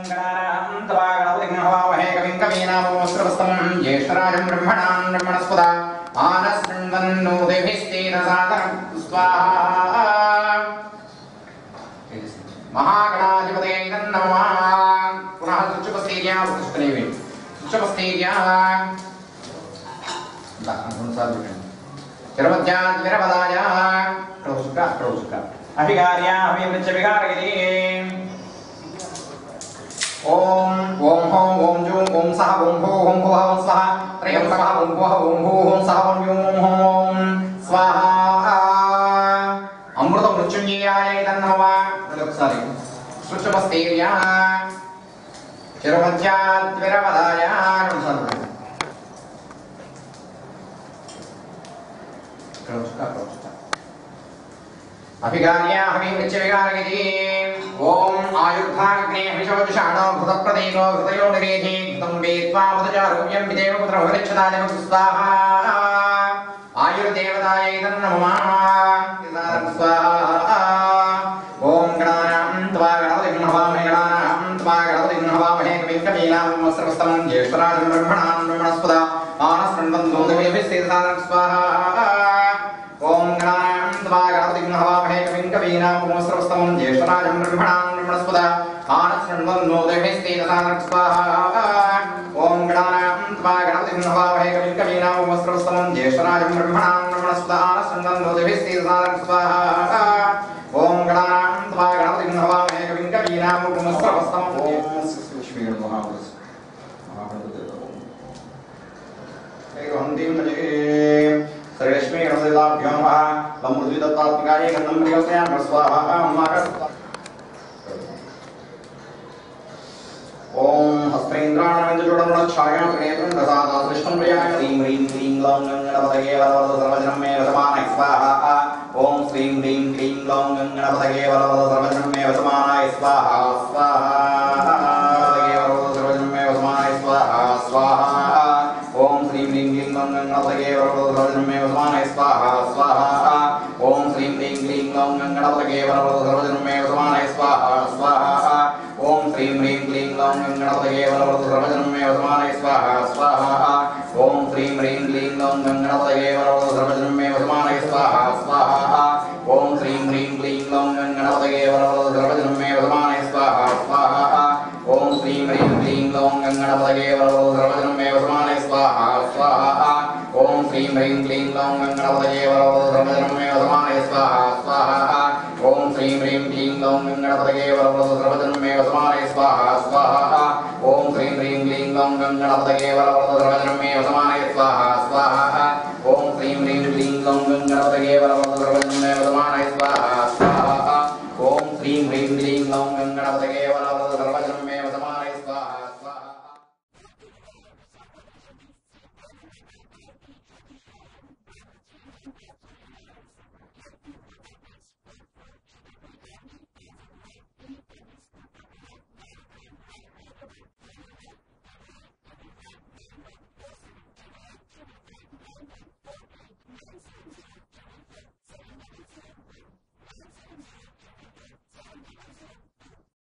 ేనామోస్త్రవస్తం జ్యేష్ఠరాజం బ్రహ్మణాన్ బ్రహ్మణస్పద ఆనశృణ్వన్నోదిభిస్తేన స్వాహా మహాగణాధిపతే నమ పునః శుచుపస్థైర్యా పుష్పనేవి శుచుపస్థైర్యా తిరుమధ్యాద్విరపదాయ క్రౌసుక క్రౌసుక అభిగార్యా అభివృచ్చ విగారగిరి ఓం ఓం హోం ఓం జూం ఓం సహ ఓం భూ ఓం భువ ఓం స్వహ త్రయంబక ఓం భువ ఓం భూ ఓం సహ ఓం యూం ఓం ఓం స్వాహ అమృత మృత్యుంజయాయ తన్నవ ఒకసారి శుచుపస్థైర్య చిరమధ్యాద్విరపదాయ రెండుసార్లు క్రౌచుక క్రౌచుక అభిగార్యాహమి మృత్యవిగారగిరి ఓం ఆయుర్ధాగ్నే అభిశోషాణో భృతప్రదీనో హృదయో నిరేధి ఘృతం వేత్వా మధుచారోగ్యం విదేవ పుత్ర భవిష్యదాయ స్వాహా ఆయుర్దేవతాయై తన్నమా స్వాహా ఓం గణానాం త్వా గణపతిం హవామహే గణానాం త్వా గణపతిం హవామహే కవిం కవీనాం వస్త్రవస్తం జ్యేష్ఠరాజం బ్రహ్మణాం బ్రహ్మణస్పద ఆనస్పృందం దోదవిభిస్తేసాదం స్వాహా ఓం గణానాం త్వా గణపతిం హవామహే కవిం కవీనాం ఉపమస్రవస్తమం జ్యేష్ఠరాజం బ్రహ్మణాం బ్రహ్మణస్పద ఆనస్పృందం స్వాహా ఓం గణానాం త్వా గణపతిం హవామహే కవిం కవీనాం ఉపమస్రవస్తమం జ్యేష్ఠరాజం బ్రహ్మణాం బ్రహ్మణస్పద ఆనస్పృందం దోదవిస్తేసాదం స్వాహా ఓం గణానాం త్వా గణపతిం హవామహే కవిం కవీనాం ఉపమస్రవస్తమం ఓం లక్ష్మీ మహాపురుష మహాగణపతి హంతిం శ్రీలక్ష్మీ గణపతిభ్యో నమః లమృద్విదత్తాత్మకాయ గంధం ప్రియోదయామ స్వాహా ఓం హస్తేంద్రాణమింద్రుడములఛాయా త్రినేత్రం ప్రసాదాదృష్టం ప్రియాయ హ్రీం హ్రీం క్లీం గ్లౌం గంగణపతగే వరవరద సర్వజనం మే వసమానాయ స్వాహా ఓం శ్రీం హ్రీం క్లీం గ్లౌం గంగణపతగే వరవరద సర్వజనం మే వసమానాయ స్వాహా స్వాహా పతగే వరవరద సర్వజనం మే వసమానాయ స్వాహా స్వాహా ఓం శ్రీం హ్రీం క్లీం గ్లౌం గంగణపతగే వరవరద సర్వజనం మే వసమానాయ స్వాహా స్వాహా ఓం శ్రీం హ్రీం క్లీం గ్లౌం గంగణపతగే వరవరద సర్వజనం మే వసమానాయ స్వాహా స్వాహా ఓం శ్రీం హ్రీం క్లీం గ్లౌం గంగణపతగే వరవరద సర్వజనం మే వసమానాయ స్వాహా స్వాహా ఓం శ్రీం హ్రీం క్లీం గ్లౌం గంగణపతగే వరవరద సర్వజనం మే వసమానాయ స్వాహా స్వాహా ఓం శ్రీం హ్రీం క్లీం గ్లౌం గంగణపతగే వరవరద సర్వజనం మే వసమానాయ స్వాహా స్వాహా ఓం శ్రీం హ్రీం క్లీం గ్లౌం గంగణపతగే వరవరద సర్వజనం మే వసమానాయ స్వాహా స్వాహా ఓం శ్రీం హ్రీం క్లీం గ్లౌం గంగణపతగే వరవరద సర్వజనం మే వసమానాయ స్వాహా స్వాహా ఓం శ్రీం హ్రీం క్లీం గ్లౌం గంగణపతగే వరవరద సర్వజనం మే వసమానాయ స్వాహా స్వాహా ఓం శ్రీం హ్రీం క్లీం గ్లౌం గంగణపతగే వరవరద సర్వజనం మే వసమానాయ స్వాహా స్వాహా ఓం శ్రీం హ్రీం క్లీం గ్లౌం గంగణపతగే వరవరద